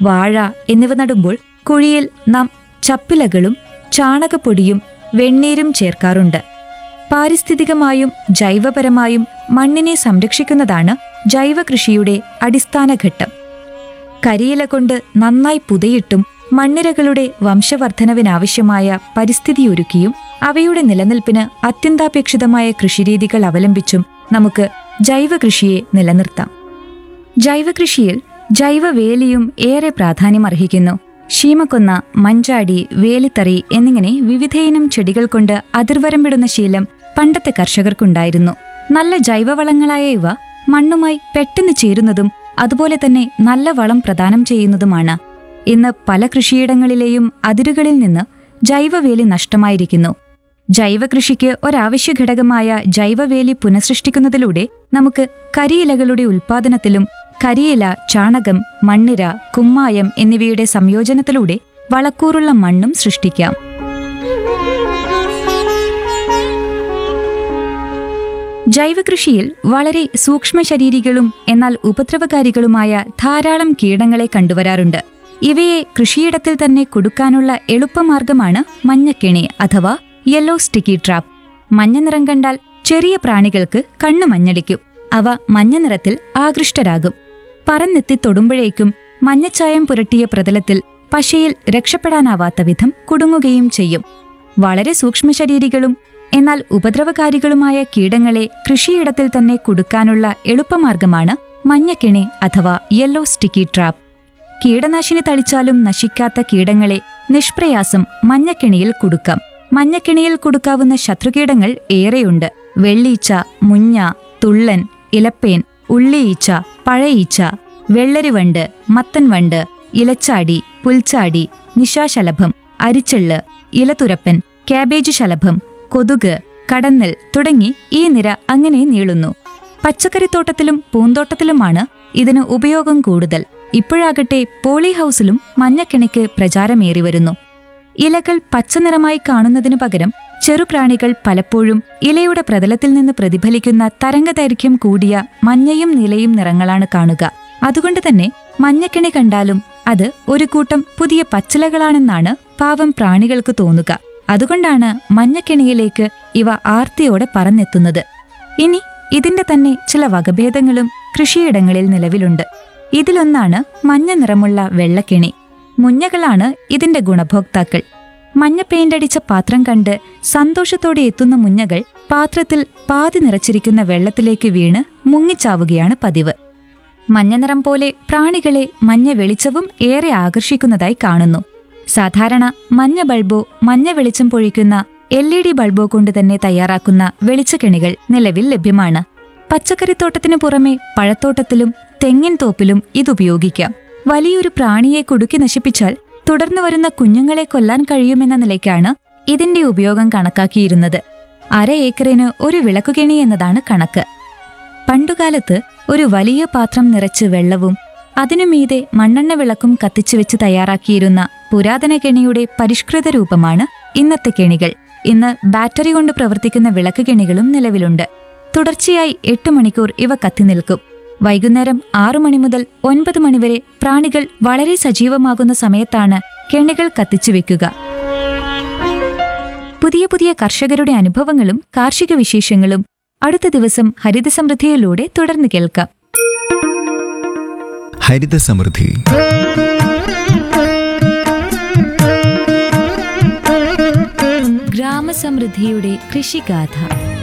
വാഴ എന്നിവ നടുമ്പോൾ കുഴിയിൽ നാം ചപ്പിലകളും ചാണകപ്പൊടിയും വെണ്ണീരും ചേർക്കാറുണ്ട് പാരിസ്ഥിതികമായും ജൈവപരമായും മണ്ണിനെ സംരക്ഷിക്കുന്നതാണ് ജൈവകൃഷിയുടെ അടിസ്ഥാന ഘട്ടം കരിയില കൊണ്ട് നന്നായി പുതയിട്ടും മണ്ണിരകളുടെ വംശവർദ്ധനവിനാവശ്യമായ പരിസ്ഥിതിയൊരുക്കിയും അവയുടെ നിലനിൽപ്പിന് അത്യന്താപേക്ഷിതമായ കൃഷിരീതികൾ അവലംബിച്ചും നമുക്ക് ജൈവകൃഷിയെ നിലനിർത്താം ജൈവകൃഷിയിൽ ജൈവവേലിയും ഏറെ പ്രാധാന്യമർഹിക്കുന്നു ശീമക്കൊന്ന മഞ്ചാടി വേലിത്തറി എന്നിങ്ങനെ വിവിധയിനം ചെടികൾ കൊണ്ട് അതിർവരമ്പിടുന്ന ശീലം പണ്ടത്തെ കർഷകർക്കുണ്ടായിരുന്നു നല്ല ജൈവവളങ്ങളായ ഇവ മണ്ണുമായി പെട്ടെന്ന് ചേരുന്നതും അതുപോലെ തന്നെ നല്ല വളം പ്രദാനം ചെയ്യുന്നതുമാണ് ഇന്ന് പല കൃഷിയിടങ്ങളിലെയും അതിരുകളിൽ നിന്ന് ജൈവവേലി നഷ്ടമായിരിക്കുന്നു ജൈവകൃഷിക്ക് ഒരാവശ്യ ഘടകമായ ജൈവവേലി പുനഃസൃഷ്ടിക്കുന്നതിലൂടെ നമുക്ക് കരിയിലകളുടെ ഉൽപാദനത്തിലും കരിയില ചാണകം മണ്ണിര കുമ്മായം എന്നിവയുടെ സംയോജനത്തിലൂടെ വളക്കൂറുള്ള മണ്ണും സൃഷ്ടിക്കാം ജൈവകൃഷിയിൽ വളരെ സൂക്ഷ്മ ശരീരികളും എന്നാൽ ഉപദ്രവകാരികളുമായ ധാരാളം കീടങ്ങളെ കണ്ടുവരാറുണ്ട് ഇവയെ കൃഷിയിടത്തിൽ തന്നെ കൊടുക്കാനുള്ള എളുപ്പമാർഗമാണ് മഞ്ഞക്കെണി അഥവാ യെല്ലോ സ്റ്റിക്കി ട്രാപ്പ് മഞ്ഞ നിറം കണ്ടാൽ ചെറിയ പ്രാണികൾക്ക് കണ്ണു മഞ്ഞളിക്കും അവ മഞ്ഞ നിറത്തിൽ ആകൃഷ്ടരാകും പറന്നെത്തി തൊടുമ്പോഴേക്കും മഞ്ഞച്ചായം പുരട്ടിയ പ്രതലത്തിൽ പശയിൽ രക്ഷപ്പെടാനാവാത്ത വിധം കുടുങ്ങുകയും ചെയ്യും വളരെ സൂക്ഷ്മശരീരികളും എന്നാൽ ഉപദ്രവകാരികളുമായ കീടങ്ങളെ കൃഷിയിടത്തിൽ തന്നെ കൊടുക്കാനുള്ള എളുപ്പമാർഗമാണ് മഞ്ഞക്കിണി അഥവാ യെല്ലോ സ്റ്റിക്കി ട്രാപ്പ് കീടനാശിനി തളിച്ചാലും നശിക്കാത്ത കീടങ്ങളെ നിഷ്പ്രയാസം മഞ്ഞക്കിണിയിൽ കൊടുക്കാം മഞ്ഞക്കിണിയിൽ കൊടുക്കാവുന്ന ശത്രുകീടങ്ങൾ ഏറെയുണ്ട് വെള്ളീച്ച മുഞ്ഞ തുള്ളൻ ഇലപ്പേൻ ഉള്ളിയീച്ച പഴയീച്ച വെള്ളരിവണ്ട് മത്തൻവണ്ട് ഇലച്ചാടി പുൽച്ചാടി നിശാശലഭം അരിച്ചെള്ള് ഇലതുരപ്പൻ കാബേജ് ശലഭം കൊതുക് കടന്നൽ തുടങ്ങി ഈ നിര അങ്ങനെ നീളുന്നു പച്ചക്കറിത്തോട്ടത്തിലും പൂന്തോട്ടത്തിലുമാണ് ഇതിന് ഉപയോഗം കൂടുതൽ ഇപ്പോഴാകട്ടെ പോളി ഹൗസിലും മഞ്ഞക്കിണിക്ക് പ്രചാരമേറി വരുന്നു ഇലകൾ പച്ചനിറമായി കാണുന്നതിനു പകരം ചെറുപ്രാണികൾ പലപ്പോഴും ഇലയുടെ പ്രതലത്തിൽ നിന്ന് പ്രതിഫലിക്കുന്ന തരംഗദൈർഘ്യം കൂടിയ മഞ്ഞയും നിലയും നിറങ്ങളാണ് കാണുക അതുകൊണ്ട് തന്നെ മഞ്ഞക്കിണി കണ്ടാലും അത് ഒരു കൂട്ടം പുതിയ പച്ചിലകളാണെന്നാണ് പാവം പ്രാണികൾക്ക് തോന്നുക അതുകൊണ്ടാണ് മഞ്ഞക്കിണിയിലേക്ക് ഇവ ആർത്തിയോടെ പറന്നെത്തുന്നത് ഇനി ഇതിന്റെ തന്നെ ചില വകഭേദങ്ങളും കൃഷിയിടങ്ങളിൽ നിലവിലുണ്ട് ഇതിലൊന്നാണ് മഞ്ഞ നിറമുള്ള വെള്ളക്കിണി മുഞ്ഞകളാണ് ഇതിന്റെ ഗുണഭോക്താക്കൾ മഞ്ഞ പെയിന്റടിച്ച പാത്രം കണ്ട് സന്തോഷത്തോടെ എത്തുന്ന മുഞ്ഞകൾ പാത്രത്തിൽ പാതി നിറച്ചിരിക്കുന്ന വെള്ളത്തിലേക്ക് വീണ് മുങ്ങിച്ചാവുകയാണ് പതിവ് മഞ്ഞനിറം പോലെ പ്രാണികളെ മഞ്ഞ വെളിച്ചവും ഏറെ ആകർഷിക്കുന്നതായി കാണുന്നു സാധാരണ മഞ്ഞ ബൾബോ മഞ്ഞ വെളിച്ചം പൊഴിക്കുന്ന എൽ ഇ ഡി ബൾബോ കൊണ്ട് തന്നെ തയ്യാറാക്കുന്ന വെളിച്ചക്കെണികൾ നിലവിൽ ലഭ്യമാണ് പച്ചക്കറിത്തോട്ടത്തിനു പുറമെ പഴത്തോട്ടത്തിലും തെങ്ങിൻ തോപ്പിലും ഇതുപയോഗിക്കാം വലിയൊരു പ്രാണിയെ കുടുക്കി നശിപ്പിച്ചാൽ തുടർന്നു വരുന്ന കുഞ്ഞുങ്ങളെ കൊല്ലാൻ കഴിയുമെന്ന നിലയ്ക്കാണ് ഇതിന്റെ ഉപയോഗം കണക്കാക്കിയിരുന്നത് അര ഏക്കറിന് ഒരു വിളക്കുകെണി എന്നതാണ് കണക്ക് പണ്ടുകാലത്ത് ഒരു വലിയ പാത്രം നിറച്ച് വെള്ളവും അതിനു മീതെ മണ്ണെണ്ണ വിളക്കും കത്തിച്ചു വെച്ച് തയ്യാറാക്കിയിരുന്ന പുരാതന കെണിയുടെ പരിഷ്കൃത രൂപമാണ് ഇന്നത്തെ കെണികൾ ഇന്ന് ബാറ്ററി കൊണ്ട് പ്രവർത്തിക്കുന്ന വിളക്ക് കെണികളും നിലവിലുണ്ട് തുടർച്ചയായി എട്ട് മണിക്കൂർ ഇവ കത്തിനിൽക്കും വൈകുന്നേരം ആറു മണി മുതൽ ഒൻപത് മണിവരെ പ്രാണികൾ വളരെ സജീവമാകുന്ന സമയത്താണ് കെണികൾ കത്തിച്ചു വെക്കുക പുതിയ പുതിയ കർഷകരുടെ അനുഭവങ്ങളും കാർഷിക വിശേഷങ്ങളും അടുത്ത ദിവസം ഹരിതസമൃദ്ധിയിലൂടെ തുടർന്ന് കേൾക്കാം ഹരിത സമൃദ്ധി ഗ്രാമസമൃദ്ധിയുടെ കൃഷിഗാഥ